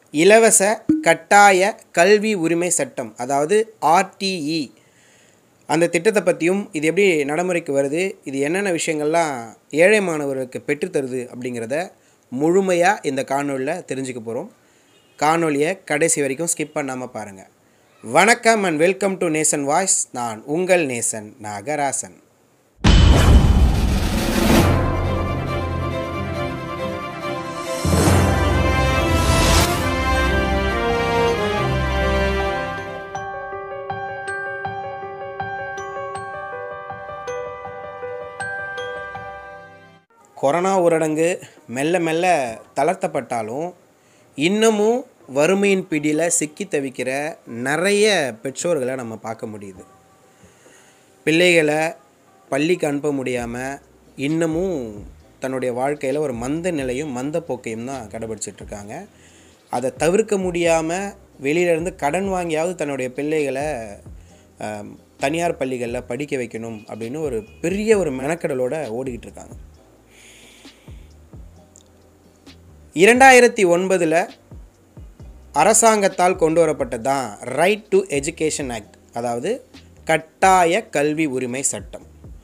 இலவச கட்டாய கல்வி உரிமை சட்டம் அதாவது ஆர்டிஇ அந்த திட்டத்தை பற்றியும் இது எப்படி நடைமுறைக்கு வருது இது என்னென்ன விஷயங்கள்லாம் ஏழை மாணவர்களுக்கு பெற்றுத்தருது அப்படிங்கிறத முழுமையாக இந்த காணொலியில் தெரிஞ்சுக்க போகிறோம் காணொலியை கடைசி வரைக்கும் ஸ்கிப் பண்ணாமல் பாருங்கள் வணக்கம் and welcome to Nesan voice நான் உங்கள் நேசன் நாகராசன் கொரோனா ஊரடங்கு மெல்ல மெல்ல தளர்த்தப்பட்டாலும் இன்னமும் வறுமையின் பிடியில் சிக்கி தவிக்கிற நிறைய பெற்றோர்களை நம்ம பார்க்க முடியுது பிள்ளைகளை பள்ளிக்கு அனுப்ப முடியாமல் இன்னமும் தன்னுடைய வாழ்க்கையில் ஒரு மந்த நிலையும் மந்த போக்கையும் தான் கடைபிடிச்சிட்டு இருக்காங்க அதை தவிர்க்க முடியாமல் வெளியிலேருந்து கடன் வாங்கியாவது தன்னுடைய பிள்ளைகளை ஆம், தனியார் பள்ளிகளில் படிக்க வைக்கணும் அப்படின்னு ஒரு பெரிய ஒரு மெனக்கடலோட ஓடிக்கிட்டு இருக்காங்க இரண்டாயிரத்தி ஒன்பதில் அரசாங்கத்தால் கொண்டு வரப்பட்டது தான் ரைட் டு எஜுகேஷன் ஆக்ட் அதாவது கட்டாய கல்வி உரிமை சட்டம்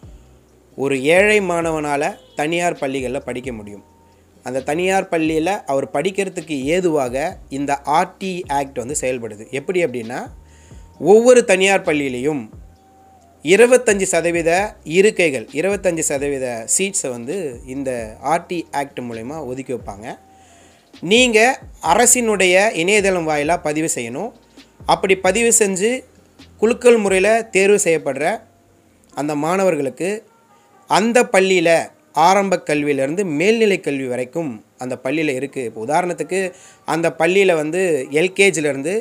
ஒரு ஏழை மாணவனால் தனியார் பள்ளிகளில் படிக்க முடியும் அந்த தனியார் பள்ளியில் அவர் படிக்கிறதுக்கு ஏதுவாக இந்த ஆர்டி ஆக்ட் வந்து செயல்படுது எப்படி அப்படின்னா ஒவ்வொரு தனியார் பள்ளியிலையும் இருபத்தஞ்சி சதவீத இருக்கைகள் இருபத்தஞ்சி சதவீத சீட்ஸை வந்து இந்த ஆர்டி ஆக்ட் மூலயமா ஒதுக்கி வைப்பாங்க நீங்கள் அரசினுடைய இணையதளம் வாயிலாக பதிவு செய்யணும் அப்படி பதிவு செஞ்சு குலுக்கல் முறையில் தேர்வு செய்யப்படுற அந்த மாணவர்களுக்கு அந்த பள்ளியில் ஆரம்ப கல்வியிலேருந்து மேல்நிலை கல்வி வரைக்கும் அந்த பள்ளியில் இருக்குது இப்போ உதாரணத்துக்கு அந்த பள்ளியில் வந்து எல்கேஜிலேருந்து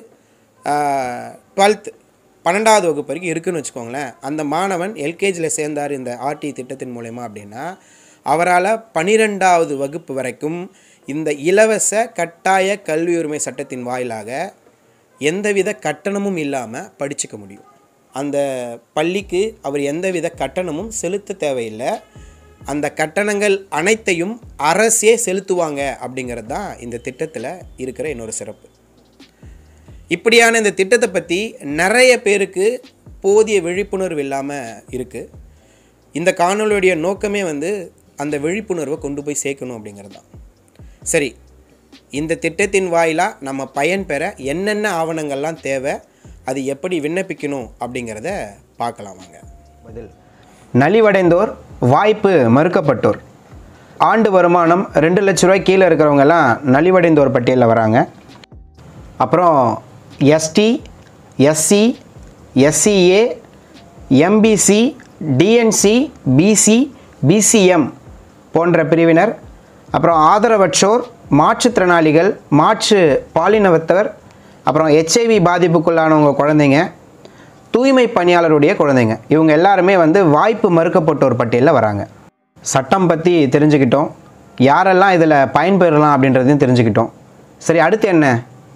டுவெல்த் பன்னெண்டாவது வகுப்பு வரைக்கும் இருக்குன்னு வச்சுக்கோங்களேன் அந்த மாணவன் எல்கேஜியில் சேர்ந்தார் இந்த ஆர்டி திட்டத்தின் மூலயமா அப்படின்னா அவரால் பன்னிரெண்டாவது வகுப்பு வரைக்கும் இந்த இலவச கட்டாய கல்வி உரிமை சட்டத்தின் வாயிலாக எந்தவித கட்டணமும் இல்லாமல் படிச்சுக்க முடியும் அந்த பள்ளிக்கு அவர் எந்தவித கட்டணமும் செலுத்த தேவையில்லை அந்த கட்டணங்கள் அனைத்தையும் அரசே செலுத்துவாங்க அப்படிங்கிறது தான் இந்த திட்டத்தில் இருக்கிற இன்னொரு சிறப்பு இப்படியான இந்த திட்டத்தை பற்றி நிறைய பேருக்கு போதிய விழிப்புணர்வு இல்லாமல் இருக்குது இந்த காணொலியுடைய நோக்கமே வந்து அந்த விழிப்புணர்வை கொண்டு போய் சேர்க்கணும் அப்படிங்கிறது தான் சரி இந்த திட்டத்தின் வாயிலாக நம்ம பயன் பெற என்னென்ன ஆவணங்கள்லாம் தேவை அது எப்படி விண்ணப்பிக்கணும் அப்படிங்கிறத பார்க்கலாம் வாங்க பதில் நலிவடைந்தோர் வாய்ப்பு மறுக்கப்பட்டோர் ஆண்டு வருமானம் ரெண்டு லட்ச ரூபாய் கீழே இருக்கிறவங்கெல்லாம் நலிவடைந்தோர் பட்டியலில் வராங்க அப்புறம் ST SC SCA MBC DNC BC BCM போன்ற பிரிவினர் அப்புறம் ஆதரவற்றோர் மாற்றுத்திறனாளிகள் மாற்று பாலினவத்தவர் அப்புறம் ஹெச்ஐவி பாதிப்புக்குள்ளானவங்க குழந்தைங்க தூய்மை பணியாளருடைய குழந்தைங்க இவங்க எல்லாருமே வந்து வாய்ப்பு மறுக்கப்பட்டோர் பட்டியலில் வராங்க சட்டம் பற்றி தெரிஞ்சுக்கிட்டோம் யாரெல்லாம் இதில் பயன்பெறலாம் அப்படின்றதையும் தெரிஞ்சுக்கிட்டோம் சரி அடுத்து என்ன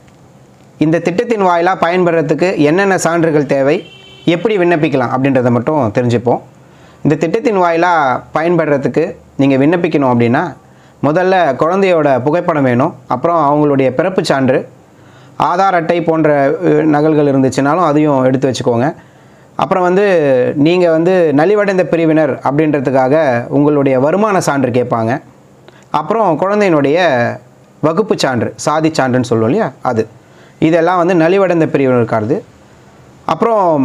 இந்த திட்டத்தின் வாயிலாக பயன்பெறத்துக்கு என்னென்ன சான்றுகள் தேவை எப்படி விண்ணப்பிக்கலாம் அப்படின்றத மட்டும் தெரிஞ்சுப்போம் இந்த திட்டத்தின் வாயிலாக பயன்பெறத்துக்கு நீங்கள் விண்ணப்பிக்கணும் அப்படின்னா முதல்ல குழந்தையோட புகைப்படம் வேணும் அப்புறம் அவங்களுடைய பிறப்புச் சான்று ஆதார் அட்டை போன்ற அஹ், நகல்கள் இருந்துச்சுனாலும் அதையும் எடுத்து வச்சுக்கோங்க அப்புறம் வந்து நீங்கள் வந்து நலிவடைந்த பிரிவினர் அப்படின்றதுக்காக உங்களுடைய வருமான சான்று கேட்பாங்க அப்புறம் குழந்தையினுடைய வகுப்பு சான்று சாதி சான்றுன்னு சொல்லுவோம் இல்லையா அது இதெல்லாம் வந்து நலிவடைந்த பிரிவினருக்கானது அப்புறம்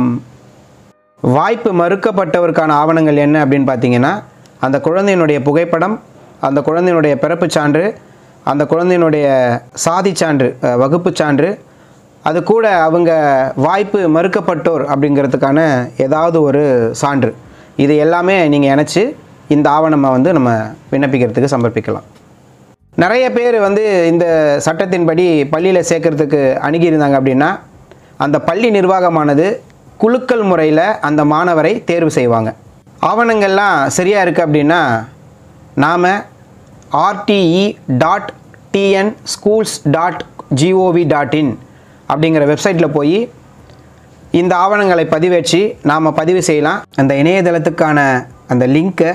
வாய்ப்பு மறுக்கப்பட்டவருக்கான ஆவணங்கள் என்ன அப்படின்னு பார்த்தீங்கன்னா அந்த குழந்தையினுடைய புகைப்படம் அந்த குழந்தையினுடைய பிறப்புச் சான்று அந்த குழந்தையினுடைய சாதி சான்று அஹ், வகுப்புச் சான்று அது கூட அவங்க வாய்ப்பு மறுக்கப்பட்டோர் அப்படிங்கிறதுக்கான ஏதாவது ஒரு சான்று இது எல்லாமே நீங்கள் இணைச்சி இந்த ஆவணமை வந்து நம்ம விண்ணப்பிக்கிறதுக்கு சமர்ப்பிக்கலாம் நிறைய பேர் வந்து இந்த சட்டத்தின்படி பள்ளியில் சேர்க்கறதுக்கு அணுகியிருந்தாங்க அப்படின்னா அந்த பள்ளி நிர்வாகமானது குலுக்கல் முறையில் அந்த மாணவரை தேர்வு செய்வாங்க ஆவணங்கள்லாம் சரியாக இருக்குது அப்படின்னா நாம் RTE dot TN schools dot GOV dot in அப்படிங்கிற வெப்சைட்டில் போய் இந்த ஆவணங்களை பதிவேற்றி நாம் பதிவு செய்யலாம் அந்த இணையதளத்துக்கான அந்த லிங்க்கை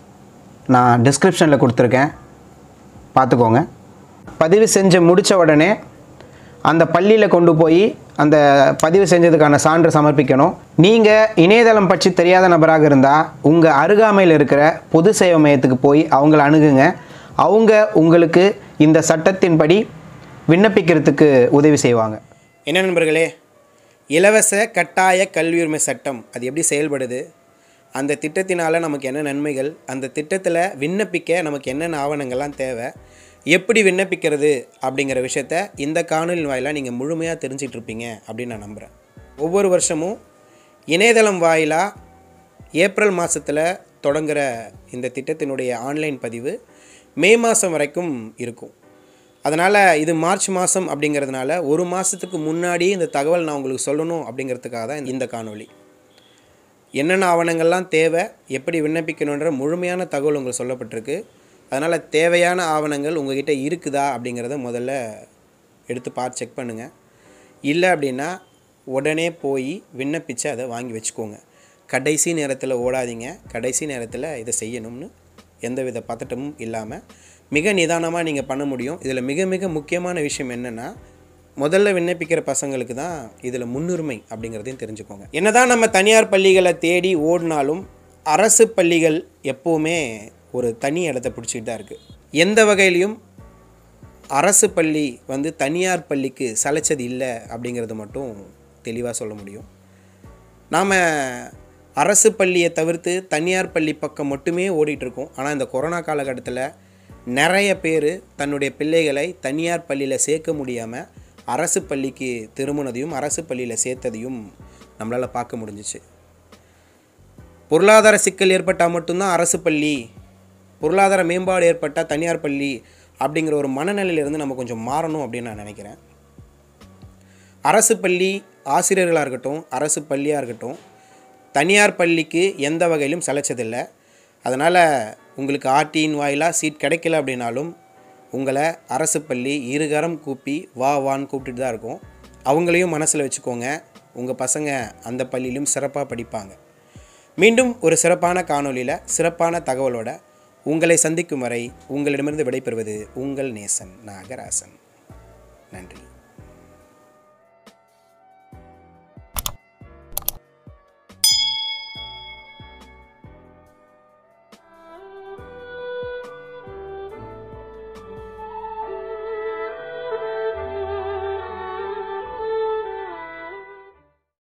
நான் டிஸ்கிரிப்ஷனில் கொடுத்துருக்கேன் பார்த்துக்கோங்க பதிவு செஞ்சு முடித்த உடனே அந்த பள்ளியில் கொண்டு போய் அந்த பதிவு செஞ்சதுக்கான சான்று சமர்ப்பிக்கணும் நீங்கள் இணையதளம் பற்றி தெரியாத நபராக இருந்தால் உங்கள் அருகாமையில் இருக்கிற பொது சேவை மையத்துக்கு போய் அவங்கள அணுகுங்க அவங்க உங்களுக்கு இந்த சட்டத்தின்படி விண்ணப்பிக்கிறதுக்கு உதவி செய்வாங்க என்ன நண்பர்களே இலவச கட்டாய கல்வி உரிமை சட்டம் அது எப்படி செயல்படுது அந்த திட்டத்தினால் நமக்கு என்ன நன்மைகள் அந்த திட்டத்தில் விண்ணப்பிக்க நமக்கு என்னென்ன ஆவணங்கள்லாம் தேவை எப்படி விண்ணப்பிக்கிறது அப்படிங்கிற விஷயத்த இந்த காணொலியின் வாயிலாக நீங்கள் முழுமையாக தெரிஞ்சிட்டு இருப்பீங்க அப்படின்னு நான் நம்புகிறேன் ஒவ்வொரு வருஷமும் இணையதளம் வாயிலாக ஏப்ரல் மாதத்தில் தொடங்குகிற இந்த திட்டத்தினுடைய ஆன்லைன் பதிவு மே மாதம் வரைக்கும் இருக்கும் அதனால் இது மார்ச் மாதம் அப்படிங்கிறதுனால ஒரு மாதத்துக்கு முன்னாடி இந்த தகவல் நான் உங்களுக்கு சொல்லணும் அப்படிங்கிறதுக்காக தான் இந்த காணொளி என்னென்ன ஆவணங்கள்லாம் தேவை எப்படி விண்ணப்பிக்கணுன்ற முழுமையான தகவல் உங்களுக்கு சொல்லப்பட்டிருக்கு அதனால் தேவையான ஆவணங்கள் உங்ககிட்ட இருக்குதா அப்படிங்கிறத முதல்ல எடுத்து பார்த்து செக் பண்ணுங்கள் இல்லை அப்படின்னா உடனே போய் விண்ணப்பித்து அதை வாங்கி வச்சுக்கோங்க கடைசி நேரத்தில் ஓடாதீங்க கடைசி நேரத்தில் இதை செய்யணும்னு எந்தவித பதட்டமும் இல்லாமல் மிக நிதானமாக நீங்கள் பண்ண முடியும் இதில் மிக மிக முக்கியமான விஷயம் என்னென்னா முதல்ல விண்ணப்பிக்கிற பசங்களுக்கு தான் இதில் முன்னுரிமை அப்படிங்கிறதையும் தெரிஞ்சுக்கோங்க என்னதான் நம்ம தனியார் பள்ளிகளை தேடி ஓடினாலும் அரசு பள்ளிகள் எப்போவுமே ஒரு தனி இடத்த பிடிச்சிக்கிட்டு தான் இருக்குது எந்த வகையிலையும் அரசு பள்ளி வந்து தனியார் பள்ளிக்கு சலைச்சது இல்லை அப்படிங்கிறது மட்டும் தெளிவாக சொல்ல முடியும் நாம் அரசு பள்ளியை தவிர்த்து தனியார் பள்ளி பக்கம் மட்டுமே ஓடிட்டு இருக்கோம் ஆனால் இந்த கொரோனா காலகட்டத்தில் நிறைய பேர் தன்னுடைய பிள்ளைகளை தனியார் பள்ளியில் சேர்க்க முடியாமல் அரசு பள்ளிக்கு திரும்பினதையும் அரசு பள்ளியில் சேர்த்ததையும் நம்மளால் பார்க்க முடிஞ்சிச்சு பொருளாதார சிக்கல் ஏற்பட்டால் மட்டும்தான் அரசு பள்ளி பொருளாதார மேம்பாடு ஏற்பட்டால் தனியார் பள்ளி அப்படிங்கிற ஒரு மனநிலையிலிருந்து நம்ம கொஞ்சம் மாறணும் அப்படின்னு நான் நினைக்கிறேன் அரசு பள்ளி ஆசிரியர்களாக இருக்கட்டும் அரசு பள்ளியாக இருக்கட்டும் தனியார் பள்ளிக்கு எந்த வகையிலும் சலைச்சதில்லை அதனால் உங்களுக்கு ஆர்டியின் வாயிலாக சீட் கிடைக்கல அப்படின்னாலும் உங்களை அரசு பள்ளி இருகரம் கூப்பி வா வான்னு கூப்பிட்டுட்டு தான் இருக்கும் அவங்களையும் மனசில் வச்சுக்கோங்க உங்கள் பசங்க அந்த பள்ளியிலும் சிறப்பாக படிப்பாங்க மீண்டும் ஒரு சிறப்பான காணொளியில் சிறப்பான தகவலோட உங்களை சந்திக்கும் வரை உங்களிடமிருந்து விடைபெறுவது உங்கள் நேசன் நாகராசன் நன்றி